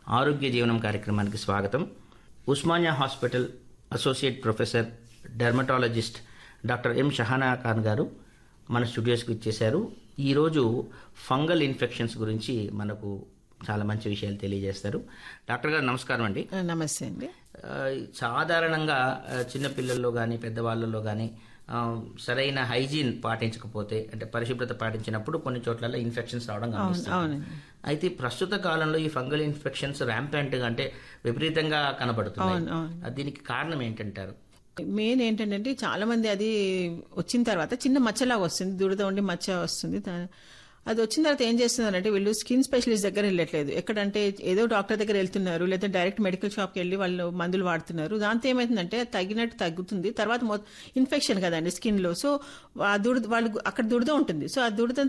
ఆరోగ్య జీవనం కార్యక్రమానికి స్వాగతం Osmania hospital associate professor dermatologist doctor M Shahana Khan garu మన స్టూడియోస్కి ఇచ్చేశారు ఈరోజు ఫంగల్ ఇన్ఫెక్షన్స్ గురించి మనకు చాలా మంచి విషయాలు తెలియజేస్తారు డాక్టర్ గారు నమస్కారం అండి ఆ, నమస్తే అండి ఆ, సాధారణంగా ఆ, చిన్నపిల్లల్లో కానీ పెద్దవాళ్ళలో కానీ సరైన హైజీన్ పాటించకపోతే అంటే పరిశుభ్రత పాటించినప్పుడు కొన్ని చోట్ల ఇన్ఫెక్షన్స్ రావడం కనిపిస్తుంది అవునండి అయితే ప్రస్తుత కాలంలో ఈ ఫంగల్ ఇన్ఫెక్షన్స్ ర్యాంపెంట్ గా అంటే విపరీతంగా కనబడుతున్నాయి అవును, అవును. ఆ, దీనికి కారణం ఏంటంటారు మెయిన్ ఏంటంటే చాలా మంది అది వచ్చిన తర్వాత చిన్న మచ్చలాగా వస్తుంది దురద ఉండి మచ్చ వస్తుంది దా- అది వచ్చిన తర్వాత ఏం చేస్తున్నారంటే వీళ్ళు స్కిన్ స్పెషలిస్ట్ దగ్గర వెళ్ళట్లేదు ఎక్కడంటే ఏదో డాక్టర్ దగ్గర వెళ్తున్నారు లేదా డైరెక్ట్ మెడికల్ షాప్కి వెళ్ళి వాళ్ళు మందులు వాడుతున్నారు దాంతో ఏమైతుందంటే అది తగ్గినట్టు తగ్గుతుంది తర్వాత ఇన్ఫెక్షన్ కదండి స్కిన్ లో సో ఆ దురద వాళ్ళు అక్కడ దురద ఉంటుంది సో ఆ దురద